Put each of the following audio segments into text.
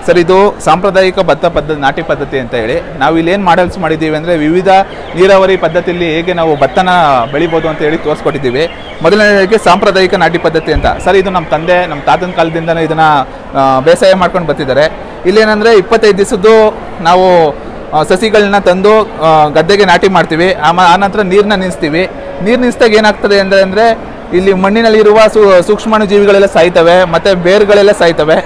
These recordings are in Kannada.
ಸರ್ ಇದು ಸಾಂಪ್ರದಾಯಿಕ ಭತ್ತ ಪದ್ಧತಿ ನಾಟಿ ಪದ್ಧತಿ ಅಂತ ಹೇಳಿ ನಾವು ಇಲ್ಲಿ ಏನು ಮಾಡಲ್ಸ್ ಮಾಡಿದ್ದೀವಿ ಅಂದರೆ ವಿವಿಧ ನೀರಾವರಿ ಪದ್ಧತಿಯಲ್ಲಿ ಹೇಗೆ ನಾವು ಭತ್ತನ ಬೆಳಿಬೋದು ಅಂತ ಹೇಳಿ ತೋರಿಸ್ಕೊಟ್ಟಿದ್ದೀವಿ ಮೊದಲನೇದಾಗಿ ಸಾಂಪ್ರದಾಯಿಕ ನಾಟಿ ಪದ್ಧತಿ ಅಂತ ಸರ್ ಇದು ನಮ್ಮ ತಂದೆ ನಮ್ಮ ತಾತನ ಕಾಲದಿಂದನೇ ಇದನ್ನು ಬೇಸಾಯ ಮಾಡ್ಕೊಂಡು ಬರ್ತಿದ್ದಾರೆ ಇಲ್ಲೇನಂದರೆ ಇಪ್ಪತ್ತೈದು ದಿವಸದ್ದು ನಾವು ಆ, ಸಸಿಗಳನ್ನ ತಂದು ಆ, ಗದ್ದೆಗೆ ನಾಟಿ ಮಾಡ್ತೀವಿ ಆಮ ಆನಂತರ ನೀರನ್ನ ನಿಲ್ಲಿಸ್ತೀವಿ ನೀರು ನಿಲ್ಲಿಸಿದಾಗ ಏನಾಗ್ತದೆ ಅಂದರೆ ಅಂದರೆ ಇಲ್ಲಿ ಮಣ್ಣಿನಲ್ಲಿರುವ ಸೂ ಸೂಕ್ಷ್ಮಾಣು ಜೀವಿಗಳೆಲ್ಲ ಸಾಯ್ತವೆ ಮತ್ತು ಬೇರುಗಳೆಲ್ಲ ಸಾಯ್ತವೆ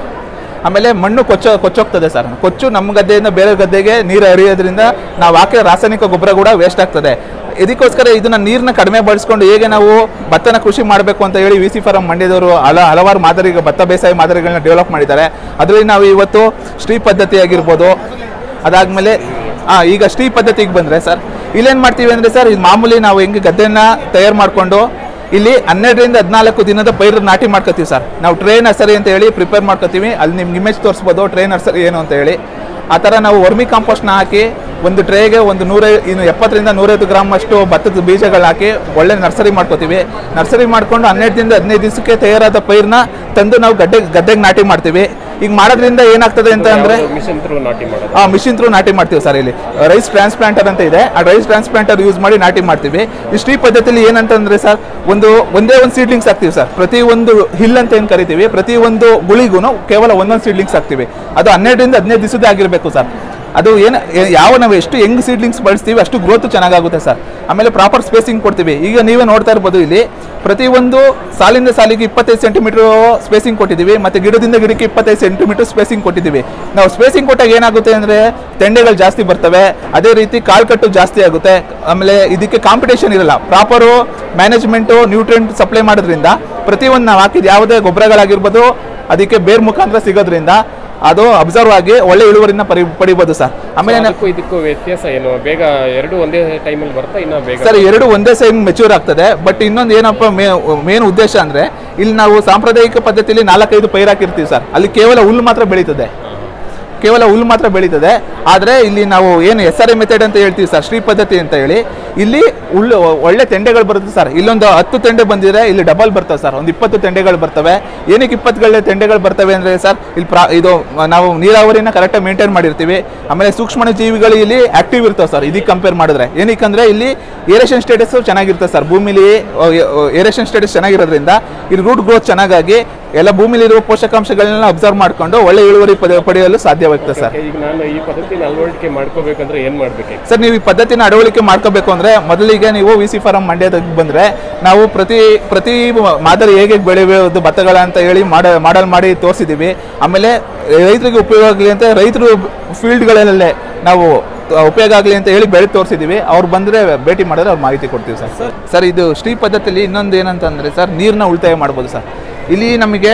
ಆಮೇಲೆ ಮಣ್ಣು ಕೊಚ್ಚ ಕೊಚ್ಚೋಗ್ತದೆ ಸರ್ ಕೊಚ್ಚು ನಮ್ಮ ಗದ್ದೆಯಿಂದ ಬೇರೆ ಗದ್ದೆಗೆ ನೀರು ಹರಿಯೋದ್ರಿಂದ ನಾವು ಹಾಕಿರೋ ರಾಸಾಯನಿಕ ಗೊಬ್ಬರ ಕೂಡ ವೇಸ್ಟ್ ಆಗ್ತದೆ ಇದಕ್ಕೋಸ್ಕರ ಇದನ್ನ ನೀರನ್ನ ಕಡಿಮೆ ಬಳಸ್ಕೊಂಡು ಹೇಗೆ ನಾವು ಭತ್ತನ ಕೃಷಿ ಮಾಡಬೇಕು ಅಂತ ಹೇಳಿ ವಿ ಸಿ ಫಾರಂ ಮಂಡ್ಯದವರು ಹಲ ಹಲವಾರು ಮಾದರಿ ಭತ್ತ ಬೇಸಾಯ ಮಾದರಿಗಳನ್ನ ಡೆವಲಪ್ ಮಾಡಿದ್ದಾರೆ ಅದರಲ್ಲಿ ನಾವು ಇವತ್ತು ಸ್ಟ್ರೀ ಪದ್ಧತಿ ಆಗಿರ್ಬೋದು ಅದಾದಮೇಲೆ ಹಾಂ ಈಗ ಸ್ಟ್ರೀ ಪದ್ಧತಿಗೆ ಬಂದರೆ ಸರ್ ಇಲ್ಲೇನು ಮಾಡ್ತೀವಿ ಅಂದರೆ ಸರ್ ಇದು ಮಾಮೂಲಿ ನಾವು ಹೆಂಗೆ ಗದ್ದೆನ ತಯಾರು ಮಾಡಿಕೊಂಡು ಇಲ್ಲಿ ಹನ್ನೆರಡರಿಂದ ಹದಿನಾಲ್ಕು ದಿನದ ಪೈರು ನಾಟಿ ಮಾಡ್ಕೋತೀವಿ ಸರ್ ನಾವು ಟ್ರೇ ನರ್ಸರಿ ಅಂತ ಹೇಳಿ ಪ್ರಿಪೇರ್ ಮಾಡ್ಕೋತೀವಿ ಅಲ್ಲಿ ನಿಮ್ಗೆ ಇಮೇಜ್ ತೋರಿಸ್ಬೋದು ಟ್ರೇ ನರ್ಸರಿ ಏನು ಅಂತ ಹೇಳಿ ಆ ಥರ ನಾವು ವರ್ಮಿ ಕಾಂಪೋಸ್ಟ್ನ ಹಾಕಿ ಒಂದು ಟ್ರೇಗೆ ಒಂದು ನೂರ ಇನ್ನು ಎಪ್ಪತ್ತರಿಂದ ನೂರೈವತ್ತು ಗ್ರಾಮ್ ಅಷ್ಟು ಭತ್ತದ ಬೀಜಗಳು ಹಾಕಿ ಒಳ್ಳೆ ನರ್ಸರಿ ಮಾಡ್ಕೋತೀವಿ ನರ್ಸರಿ ಮಾಡ್ಕೊಂಡು ಹನ್ನೆರಡರಿಂದ ಹದಿನೈದು ದಿವಸಕ್ಕೆ ತಯಾರಾದ ಪೈರನ್ನ ತಂದು ನಾವು ಗಡ್ಡೆ ಗದ್ದೆಗೆ ನಾಟಿ ಮಾಡ್ತೀವಿ ಈಗ ಮಾಡೋದ್ರಿಂದ ಏನಾಗ್ತದೆ ಅಂತ ಅಂದರೆ ಮಿಷನ್ ಥ್ರೂ ನಾಟಿ ಮಾಡೋದು ಆ ಮಿಷಿನ್ ಥ್ರೂ ನಾಟಿ ಮಾಡ್ತೀವಿ ಸರ್ ಇಲ್ಲಿ ರೈಸ್ ಟ್ರಾನ್ಸ್ಪ್ಲಾಂಟರ್ ಅಂತ ಇದೆ ಆ ರೈಸ್ ಟ್ರಾನ್ಸ್ಪ್ಲಾಂಟರ್ ಯೂಸ್ ಮಾಡಿ ನಾಟಿ ಮಾಡ್ತೀವಿ ಈ ಸ್ಟ್ರೀ ಪದ್ಧತಿಯಲ್ಲಿ ಏನಂತಂದ್ರೆ ಸರ್ ಒಂದು ಒಂದೇ ಒಂದು ಸೀಡ್ಲಿಂಗ್ಸ್ ಹಾಕ್ತೀವಿ ಸರ್ ಪ್ರತಿ ಒಂದು ಹಿಲ್ ಅಂತ ಏನು ಕರಿತೀವಿ ಪ್ರತಿ ಒಂದು ಗುಳಿಗೂ ಕೇವಲ ಒಂದೊಂದು ಸೀಡ್ಲಿಂಗ್ಸ್ ಹಾಕ್ತೀವಿ ಅದು ಹನ್ನೆರಡರಿಂದ ಹದಿನೈದು ದಿವಸದೇ ಆಗಿರಬೇಕು ಸರ್ ಅದು ಏನು ಏ- ಯಾವ ನಾವು ಎಷ್ಟು ಹೆಂಗ್ ಸೀಡ್ಲಿಂಗ್ಸ್ ಬಳಸ್ತೀವಿ ಅಷ್ಟು ಗ್ರೋತ್ ಚೆನ್ನಾಗಾಗುತ್ತೆ ಸರ್ ಆಮೇಲೆ ಪ್ರಾಪರ್ ಸ್ಪೇಸಿಂಗ್ ಕೊಡ್ತೀವಿ ಈಗ ನೀವೇ ನೋಡ್ತಾ ಇರ್ಬೋದು ಇಲ್ಲಿ ಪ್ರತಿಯೊಂದು ಸಾಲಿಂದ ಸಾಲಿಗೆ ಇಪ್ಪತ್ತೈದು ಸೆಂಟಿಮೀಟರ್ ಸ್ಪೇಸಿಂಗ್ ಕೊಟ್ಟಿದ್ದೀವಿ ಮತ್ತೆ ಗಿಡದಿಂದ ಗಿಡಕ್ಕೆ ಇಪ್ಪತ್ತೈದು ಸೆಂಟಿಮೀಟರ್ ಸ್ಪೇಸಿಂಗ್ ಕೊಟ್ಟಿದ್ದೀವಿ ನಾವು ಸ್ಪೇಸಿಂಗ್ ಕೊಟ್ಟಾಗ ಏನಾಗುತ್ತೆ ಅಂದರೆ ತೆಂಡೆಗಳು ಜಾಸ್ತಿ ಬರ್ತವೆ ಅದೇ ರೀತಿ ಕಾಳು ಕಟ್ಟು ಜಾಸ್ತಿ ಆಗುತ್ತೆ ಆಮೇಲೆ ಇದಕ್ಕೆ ಕಾಂಪಿಟೇಷನ್ ಇರಲ್ಲ ಪ್ರಾಪರು ಮ್ಯಾನೇಜ್ಮೆಂಟು ನ್ಯೂಟ್ರಿಯೆಂಟ್ ಸಪ್ಲೈ ಮಾಡೋದ್ರಿಂದ ಪ್ರತಿಯೊಂದು ನಾವು ಹಾಕಿದ ಯಾವುದೇ ಗೊಬ್ಬರಗಳಾಗಿರ್ಬೋದು ಅದಕ್ಕೆ ಬೇರ್ ಮುಖಾಂತರ ಸಿಗೋದ್ರಿಂದ ಅದು ಅಬ್ಸರ್ವ್ ಆಗಿ ಒಳ್ಳೆ ಇಳುವರಿನ ಪರಿ ಪಡಿಬೋದು ಸರ್ ಆಮೇಲೆ ನ- ಅದಕ್ಕೂ ಇದಕ್ಕೂ ವ್ಯತ್ಯಾಸ ಏನು ಬೇಗ ಎರಡು ಒಂದೇ ಟೈಮಲ್ಲಿ ಬರ್ತಾ ಇನ್ನ ಬೇಗ ಸರ್ ಎರಡು ಒಂದೇ ಸೈಮ್ ಮೆಚೂರ್ ಆಗ್ತದೆ ಬಟ್ ಇನ್ನೊಂದು ಏನಪ್ಪ ಮೇನ್ ಉದ್ದೇಶ ಅಂದ್ರೆ ಇಲ್ಲಿ ನಾವು ಸಾಂಪ್ರದಾಯಿಕ ಪದ್ಧತಿಯಲ್ಲಿ ನಾಲ್ಕೈದು ಪೈರ್ ಹಾಕಿರ್ತೀವಿ ಸರ್ ಅಲ್ಲಿ ಕೇವಲ ಹುಲ್ಲು ಮಾತ್ರ ಬೆಳೀತದೆ ಕೇವಲ ಹುಲ್ಲು ಮಾತ್ರ ಬೆಳೀತದೆ ಆದರೆ ಇಲ್ಲಿ ನಾವು ಏನು ಎಸ್ ಆರ್ ಎ ಮೆಥಡ್ ಅಂತ ಹೇಳ್ತೀವಿ ಸರ್ ಶ್ರೀ ಪದ್ಧತಿ ಅಂತ ಹೇಳಿ ಇಲ್ಲಿ ಹುಲ್ಲು ಒಳ್ಳೆ ತೆಂಡೆಗಳು ಬರುತ್ತೆ ಸರ್ ಇಲ್ಲೊಂದು ಹತ್ತು ತೆಂಡೆ ಬಂದಿದ್ರೆ ಇಲ್ಲಿ ಡಬಲ್ ಬರ್ತವೆ ಸರ್ ಒಂದು ಇಪ್ಪತ್ತು ತೆಂಡೆಗಳು ಬರ್ತವೆ ಏನಕ್ಕೆ ಇಪ್ಪತ್ತುಗಳ ತೆಂಡೆಗಳು ಬರ್ತವೆ ಅಂದರೆ ಸರ್ ಇಲ್ಲಿ ಪ್ರಾ ಇದು ನಾವು ನೀರಾವರಿನ ಕರೆಕ್ಟಾಗಿ ಮೇಂಟೈನ್ ಮಾಡಿರ್ತೀವಿ ಆಮೇಲೆ ಸೂಕ್ಷ್ಮ ಜೀವಿಗಳು ಇಲ್ಲಿ ಆಕ್ಟಿವ್ ಇರ್ತವೆ ಸರ್ ಇದಕ್ಕೆ ಕಂಪೇರ್ ಮಾಡಿದ್ರೆ ಏನಕ್ಕಂದ್ರೆ ಇಲ್ಲಿ ಏರೇಷನ್ ಸ್ಟೇಟಸ್ ಚೆನ್ನಾಗಿರ್ತದೆ ಸರ್ ಭೂಮಿಲಿ ಏರೇಷನ್ ಸ್ಟೇಟಸ್ ಚೆನ್ನಾಗಿರೋದ್ರಿಂದ ಇಲ್ಲಿ ರೂಟ್ ಗ್ರೋತ್ ಚೆನ್ನಾಗಾಗಿ ಎಲ್ಲ ಭೂಮಿಲಿರುವ ಪೋಷಕಾಂಶಗಳನ್ನ ಅಬ್ಸರ್ವ್ ಮಾಡ್ಕೊಂಡು ಒಳ್ಳೆ ಇಳುವರಿ ಪಡೆ- ಪಡೆಯಲು ಸಾಧ್ಯವಾಗ್ತದೆ ಸರ್ ಈಗ ನಾನು ಈ ಪದ್ಧತಿನ ಅಳವಡಿಕೆ ಮಾಡ್ಕೋಬೇಕಂದ್ರೆ ಏನ್ ಮಾಡ್ಬೇಕು ಸರ್ ನೀವು ಈ ಪದ್ಧತಿನ ಅಳವಡಿಕೆ ಮಾಡ್ಕೋಬೇಕು ಅಂದ್ರೆ ಮೊದಲಿಗೆ ನೀವು ವಿ ಸಿ ಫಾರಂ ಮಂಡ್ಯದಾಗ ಬಂದ್ರೆ ನಾವು ಪ್ರತಿ ಪ್ರತಿ ಮಾದರಿ ಹೇಗೆ ಬೆಳೆಯೋದು ಭತ್ತಗಳ ಅಂತ ಹೇಳಿ ಮಾಡ ಮಾಡಲ್ ಮಾಡಿ ತೋರಿಸಿದ್ದೀವಿ ಆಮೇಲೆ ರೈತರಿಗೆ ಉಪಯೋಗ ಆಗಲಿ ಅಂತ ರೈತರು ಫೀಲ್ಡ್ಗಳಲ್ಲೇ ನಾವು ಉಪಯೋಗ ಆಗಲಿ ಅಂತ ಹೇಳಿ ಬೆಳೆ ತೋರಿಸಿದ್ದೀವಿ ಅವ್ರು ಬಂದರೆ ಭೇಟಿ ಮಾಡಿದ್ರೆ ಅವ್ರು ಮಾಹಿತಿ ಕೊಡ್ತೀವಿ ಸರ್ ಸರ್ ಇದು ಶ್ರೀ ಪದ್ಧತಿಯಲ್ಲಿ ಇನ್ನೊಂದು ಏನಂತಂದರೆ ಸರ್ ನೀರನ್ನ ಉಳಿತಾಯ ಮಾಡ್ಬೋದು ಸರ್ ಇಲ್ಲಿ ನಮಗೆ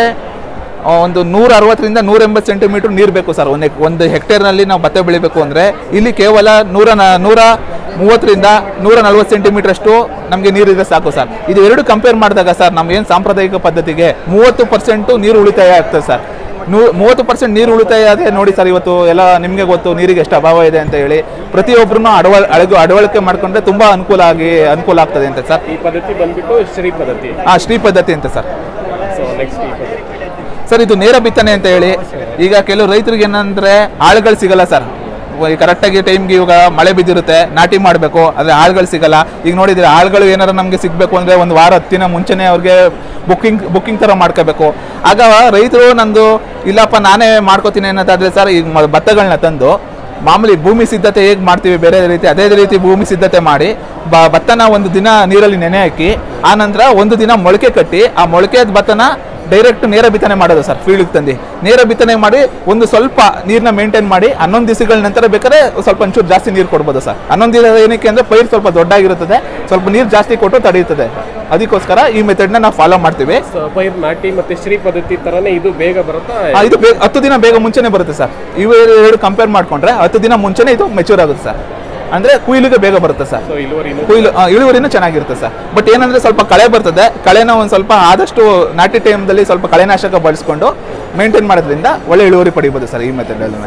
ಆ, ಒಂದು ನೂರ ಅರವತ್ತರಿಂದ ನೂರ ಎಂಬತ್ತು ಸೆಂಟಿಮೀಟರ್ ನೀರು ಬೇಕು ಸರ್ ಒಂದು ಒಂದು ಹೆಕ್ಟೇರ್ನಲ್ಲಿ ನಾವು ಭತ್ತ ಬೆಳಿಬೇಕು ಅಂದರೆ ಇಲ್ಲಿ ಕೇವಲ ನೂರ ನ- ನೂರ ಮೂವತ್ತರಿಂದ ನೂರ ನಲ್ವತ್ತು ಸೆಂಟಿಮೀಟರ್ ಅಷ್ಟು ನಮಗೆ ನೀರಿದ್ರೆ ಸಾಕು ಸರ್ ಇದು ಎರಡು ಕಂಪೇರ್ ಮಾಡಿದಾಗ ಸರ್ ನಮ್ಮ ಏನು ಸಾಂಪ್ರದಾಯಿಕ ಪದ್ಧತಿಗೆ ಮೂವತ್ತು ಪರ್ಸೆಂಟು ನೀರು ಉಳಿತಾಯ ಆಗ್ತದೆ ಸರ್ ನೂ ಮೂವತ್ತು ಪರ್ಸೆಂಟ್ ನೀರು ಉಳಿತಾಯ ಆದರೆ ನೋಡಿ ಸರ್ ಇವತ್ತು ಎಲ್ಲ ನಿಮಗೆ ಗೊತ್ತು ನೀರಿಗೆ ಎಷ್ಟು ಅಭಾವ ಇದೆ ಅಂತ ಹೇಳಿ ಪ್ರತಿಯೊಬ್ಬರನ್ನು ಅಡವ ಅಳಗು ಅಡವಳಿಕೆ ಮಾಡಿಕೊಂಡ್ರೆ ತುಂಬ ಅನುಕೂಲ ಆಗಿ ಅನುಕೂಲ ಆಗ್ತದೆ ಅಂತ ಸರ್ ಈ ಪದ್ಧತಿ ಬಂದ್ಬಿಟ್ಟು ಶ್ರೀ ಪದ್ಧತಿ ಆ ಶ್ರೀ ಪದ್ಧತಿ ಅಂತ ಸರ್ ಸೊ ನೆಕ್ಸ್ಟ್ ಈ ಪದ್ಧತಿ ಸರ್ ಇದು ನೇರ ಬಿತ್ತನೆ ಅಂತ ಹೇಳಿ ಈಗ ಕೆಲವು ರೈತರಿಗೆ ಏನಂದ್ರೆ ಆಳುಗಳು ಸಿಗಲ್ಲ ಸರ್ ಕರೆಕ್ಟಾಗಿ ಟೈಮ್ಗೆ ಇವಾಗ ಮಳೆ ಬಿದ್ದಿರುತ್ತೆ ನಾಟಿ ಮಾಡಬೇಕು ಆದರೆ ಆಳುಗಳು ಸಿಗಲ್ಲ ಈಗ ನೋಡಿದ್ರೆ ಆಳುಗಳು ಏನಾರು ನಮಗೆ ಸಿಗಬೇಕು ಅಂದರೆ ಒಂದು ವಾರ ಹತ್ತು ದಿನ ಮುಂಚೆನೇ ಅವ್ರಿಗೆ ಬುಕ್ಕಿಂಗ್ ಬುಕ್ಕಿಂಗ್ ಥರ ಮಾಡ್ಕೋಬೇಕು ಆಗ ರೈತರು ನಂದು ಇಲ್ಲಪ್ಪ ನಾನೇ ಮಾಡ್ಕೋತೀನಿ ಅನ್ನೋದಾದ್ರೆ ಸರ್ ಈಗ ಮ- ಭತ್ತಗಳನ್ನ ತಂದು ಮಾಮೂಲಿ ಭೂಮಿ ಸಿದ್ಧತೆ ಹೇಗೆ ಮಾಡ್ತೀವಿ ಬೇರೆ ರೀತಿ ಅದೇ ರೀತಿ ಭೂಮಿ ಸಿದ್ಧತೆ ಮಾಡಿ ಬ ಭತ್ತನ ಒಂದು ದಿನ ನೀರಲ್ಲಿ ನೆನೆ ಹಾಕಿ ಆ ನಂತರ ಒಂದು ದಿನ ಮೊಳಕೆ ಕಟ್ಟಿ ಆ ಮೊಳಕೆ ಭತ್ತನ ಡೈರೆಕ್ಟ್ ನೇರ ಬಿತ್ತನೆ ಮಾಡೋದು ಸರ್ ಫೀಲ್ಡ್ಗೆ ತಂದು ನೇರ ಬಿತ್ತನೆ ಮಾಡಿ ಒಂದು ಸ್ವಲ್ಪ ನೀರನ್ನ ಮೇಂಟೈನ್ ಮಾಡಿ ಹನ್ನೊಂದು ದಿವಸಗಳ ನಂತರ ಬೇಕಾದ್ರೆ ಸ್ವಲ್ಪ ಒಂಚೂರು ಜಾಸ್ತಿ ನೀರು ಕೊಡ್ಬೋದು ಸರ್ ಹನ್ನೊಂದು ದಿನ ಏನಕ್ಕೆ ಅಂದರೆ ಪೈರು ಸ್ವಲ್ಪ ದೊಡ್ಡಾಗಿರುತ್ತದೆ ಸ್ವಲ್ಪ ನೀರು ಜಾಸ್ತಿ ಕೊಟ್ಟು ತಡೆಯುತ್ತದೆ ಅದಕ್ಕೋಸ್ಕರ ಈ ಮೆಥಡ್ನ ನಾವು ಫಾಲೋ ಮಾಡ್ತೀವಿ ಸೊ ಪೈರ್ ನಾಟಿ ಮತ್ತೆ ಶ್ರೀ ಪದ್ಧತಿ ತರನೇ ಇದು ಬೇಗ ಬರುತ್ತಾ ಆ, ಇದು ಬೇಗ ಹತ್ತು ದಿನ ಬೇಗ ಮುಂಚೆನೆ ಬರುತ್ತೆ ಸರ್ ಇವು ಎರಡು ಕಂಪೇರ್ ಮಾಡ್ಕೊಂಡ್ರೆ ಹತ್ತು ದಿನ ಮುಂಚೆನೆ ಇದು ಮೆಚೂರ್ ಆಗುತ್ತೆ ಸರ್ ಅಂದರೆ ಕುಯ್ಲಿಗೆ ಬೇಗ ಬರುತ್ತೆ ಸರ್ ಸೊ ಇಳುವರಿನೂ ಕೊಯ್ಲು ಆ, ಇಳುವರಿನೂ ಚೆನ್ನಾಗಿರುತ್ತೆ ಸರ್ ಬಟ್ ಏನಂದ್ರೆ ಸ್ವಲ್ಪ ಕಳೆ ಬರ್ತದೆ ಕಳೆನ ಒಂದು ಸ್ವಲ್ಪ ಆದಷ್ಟು ನಾಟಿ ಟೈಮ್ದಲ್ಲಿ ಸ್ವಲ್ಪ ಕಳೆನಾಶಕ ಬಳಸ್ಕೊಂಡು ಮೇಂಟೈನ್ ಮಾಡೋದ್ರಿಂದ ಒಳ್ಳೆ ಇಳುವರಿ ಪಡಿಬೋದು ಸರ್ ಈ ಮೆಥಡಲ್ಲಿ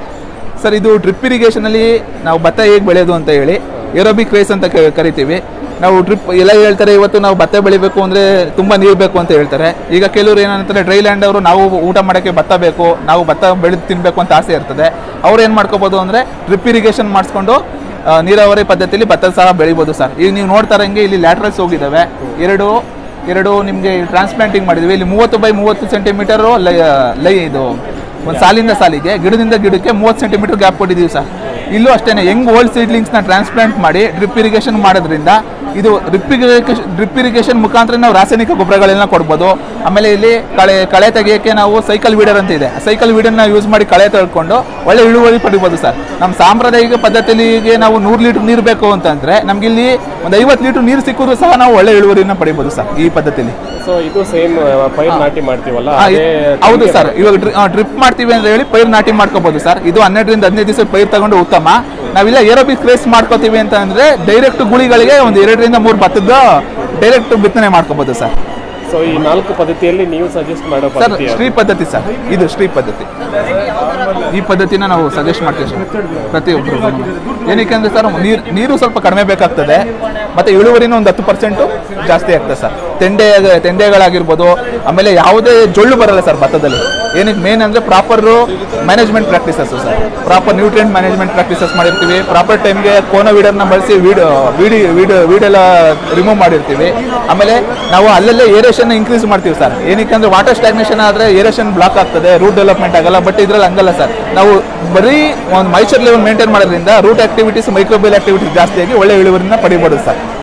ಸರ್ ಇದು ಡ್ರಿಪ್ ಇರಿಗೇಷನಲ್ಲಿ ನಾವು ಭತ್ತ ಹೇಗೆ ಬೆಳೆಯೋದು ಅಂತ ಹೇಳಿ ಏರೋಬಿಕ್ ರೈಸ್ ಅಂತ ಕ- ಕರಿತೀವಿ ನಾವು ಡ್ರಿಪ್ ಎಲ್ಲ ಹೇಳ್ತಾರೆ ಇವತ್ತು ನಾವು ಭತ್ತ ಬೆಳಿಬೇಕು ಅಂದರೆ ತುಂಬ ನೀರು ಬೇಕು ಅಂತ ಹೇಳ್ತಾರೆ ಈಗ ಕೆಲವರು ಏನಂತಾರೆ ಡ್ರೈ ಲ್ಯಾಂಡ್ ಅವರು ನಾವು ಊಟ ಮಾಡೋಕ್ಕೆ ಭತ್ತ ಬೇಕು ನಾವು ಭತ್ತ ಬೆಳೆದು ತಿನ್ನಬೇಕು ಅಂತ ಆಸೆ ಇರ್ತದೆ ಅವ್ರು ಏನು ಮಾಡ್ಕೋಬೋದು ಅಂದರೆ ಡ್ರಿಪ್ ಇರಿಗೇಷನ್ ಮಾಡಿಸ್ಕೊಂಡು ಆ, ನೀರಾವರಿ ಪದ್ಧತಿಯಲ್ಲಿ ಭತ್ತ ಸಹ ಬೆಳಿಬೋದು ಸರ್ ಈಗ ನೀವು ನೋಡ್ತಾ ಇರಂಗೆ ಇಲ್ಲಿ ಲ್ಯಾಟ್ರಲ್ಸ್ ಹೋಗಿದ್ದಾವೆ ಎರಡು ಎರಡು ನಿಮಗೆ ಟ್ರಾನ್ಸ್ಪ್ಲಾಂಟಿಂಗ್ ಮಾಡಿದ್ವಿ ಇಲ್ಲಿ ಮೂವತ್ತು ಬೈ ಮೂವತ್ತು ಸೆಂಟಿಮೀಟರು ಲೈ ಲೈ ಇದು ಒಂದು ಸಾಲಿಂದ ಸಾಲಿಗೆ ಗಿಡದಿಂದ ಗಿಡಕ್ಕೆ ಮೂವತ್ತು ಸೆಂಟಿಮೀಟರ್ ಗ್ಯಾಪ್ ಕೊಟ್ಟಿದ್ದೀವಿ ಸರ್ ಇಲ್ಲೂ ಅಷ್ಟೇ ಹೆಂಗ್ ಓಲ್ಡ್ ಸೀಡ್ಲಿಂಗ್ಸ್ನ ಟ್ರಾನ್ಸ್ಪ್ಲಾಂಟ್ ಮಾಡಿ ಡ್ರಿಪ್ ಇರಿಗೇಷನ್ ಮಾಡೋದ್ರಿಂದ ಇದು ಡ್ರಿಪ್ ಇರಿಗೇಷನ್ ಡ್ರಿಪ್ ಇರಿಗೇಷನ್ ಮುಖಾಂತರ ನಾವು ರಾಸಾಯನಿಕ ಗೊಬ್ಬರಗಳನ್ನ ಕೊಡ್ಬೋದು ಆಮೇಲೆ ಇಲ್ಲಿ ಕಳೆ ಕಳೆ ತೆಗಿಯೋಕ್ಕೆ ನಾವು ಸೈಕಲ್ ವೀಡರ್ ಅಂತ ಇದೆ ಸೈಕಲ್ ವೀಡರ್ನ ಯೂಸ್ ಮಾಡಿ ಕಳೆ ತೆಗೆದುಕೊಂಡು ಒಳ್ಳೆ ಇಳುವರಿ ಪಡಿಬೋದು ಸರ್ ನಮ್ಮ ಸಾಂಪ್ರದಾಯಿಕ ಪದ್ಧತಿಗೆ ನಾವು ನೂರು ಲೀಟರ್ ನೀರು ಬೇಕು ಅಂತಂದ್ರೆ ನಮ್ಗೆ ಇಲ್ಲಿ ಒಂದು ಐವತ್ತು ಲೀಟರ್ ನೀರು ಸಿಕ್ಕಿದ್ರು ಸಹ ನಾವು ಒಳ್ಳೆ ಇಳುವರಿನ ಪಡಿಬೋದು ಸರ್ ಈ ಪದ್ಧತಿಲಿ ಸೊ ಇದು ಸೇಮ್ ಪೈರ್ ನಾಟಿ ಮಾಡ್ತೀವಲ್ಲ ಆ, ಅದೇ ಇ- ಹೌದು ಸರ್ ಇವಾಗ ಡ್ರಿಪ್ ಮಾಡ್ತೀವಿ ಅಂತ ಹೇಳಿ ಪೈರ್ ನಾಟಿ ಮಾಡ್ಕೋಬಹುದು ಸರ್ ಇದು ಹನ್ನೆರಡರಿಂದ ಹದಿನೈದು ದಿವಸ ಪೈರ್ ತಗೊಂಡು ಉತ್ತಮ ನಾವಿಲ್ಲ ಏರೋಬಿಕ್ ಕ್ರೇಸ್ ಮಾಡ್ಕೋತೀವಿ ಅಂತ ಅಂದ್ರೆ ಡೈರೆಕ್ಟ್ ಗುಳಿಗಳಿಗೆ ಒಂದು ಎರಡರಿಂದ ಮೂರು ಭತ್ತದ ಡೈರೆಕ್ಟ್ ಬಿತ್ತನೆ ಮಾಡ್ಕೋಬಹುದು ಸರ್ ಸೊ ಈ ನಾಲ್ಕು ಪದ್ಧತಿಯಲ್ಲಿ ನೀವು ಸಜೆಸ್ಟ್ ಮಾಡೋ ಸರ್ ಪದ್ಧತಿ ಯಾವ್ದು? ಶ್ರೀ ಪದ್ಧತಿ ಸರ್ ಇದು ಶ್ರೀ ಪದ್ಧತಿ ಈ ಪದ್ಧತಿನ ನಾವು ಸಜೆಸ್ಟ್ ಮಾಡ್ತೀವಿ ಸರ್ ಪ್ರತಿಯೊಬ್ಬರು ಏನಕ್ಕೆ ಅಂದ್ರೆ ಸರ್ ನೀರು ನೀರು ಸ್ವಲ್ಪ ಕಡಿಮೆ ಬೇಕಾಗ್ತದೆ ಮತ್ತೆ ಇಳುವರಿನೂ ಒಂದು ಹತ್ತು ಪರ್ಸೆಂಟು ಜಾಸ್ತಿ ಆಗ್ತದೆ ಸರ್ ತೆಂಡೆ ತೆಂಡೆಗಳಾಗಿರ್ಬೋದು ಆಮೇಲೆ ಯಾವುದೇ ಜೊಳ್ಳು ಬರಲ್ಲ ಸರ್ ಭತ್ತದಲ್ಲಿ ಏನಕ್ಕೆ ಮೇನ್ ಅಂದ್ರೆ proper management practices sir proper nutrient management practices ಮಾಡಿರ್ತೀವಿ ಪ್ರಾಪರ್ ಟೈಮ್ಗೆ ಕೋನೋ ವೀಡರ್ನ ಬಳಸಿ ವೀಡ್ ವೀಡಿ ವೀಡ್ ವೀಡೆಲ್ಲ ರಿಮೂವ್ ಮಾಡಿರ್ತೀವಿ ಆಮೇಲೆ ನಾವು ಅಲ್ಲಲ್ಲೇ ಏರೇಷನ್ ಇನ್ಕ್ರೀಸ್ ಮಾಡ್ತೀವಿ ಸರ್ ಏನಕ್ಕೆ ಅಂದ್ರೆ ವಾಟರ್ ಸ್ಟಾಗ್ನೇಷನ್ ಆದ್ರೆ ಏರೇಷನ್ ಬ್ಲಾಕ್ ಆಗ್ತದೆ ರೂಟ್ ಡೆವಲಪ್ಮೆಂಟ್ ಆಗಲ್ಲ ಬಟ್ ಇದ್ರಲ್ಲಿ ಹಂಗಲ್ಲ ಸರ್ ನಾವು ಬರೀ ಒಂದು ಮೈಚರ್ ಲೆವೆಲ್ ಮೇಂಟೈನ್ ಮಾಡೋದ್ರಿಂದ ರೂಟ್ ಆಕ್ಟಿವಿಟೀಸ್ ಮೈಕ್ರೋಬಿಯಲ್ ಆಕ್ಟಿವಿಟೀಸ್ ಜಾಸ್ತಿಯಾಗಿ ಒಳ್ಳೆ ಇಳುವರಿನ ಪಡಿಬೋದು ಸರ್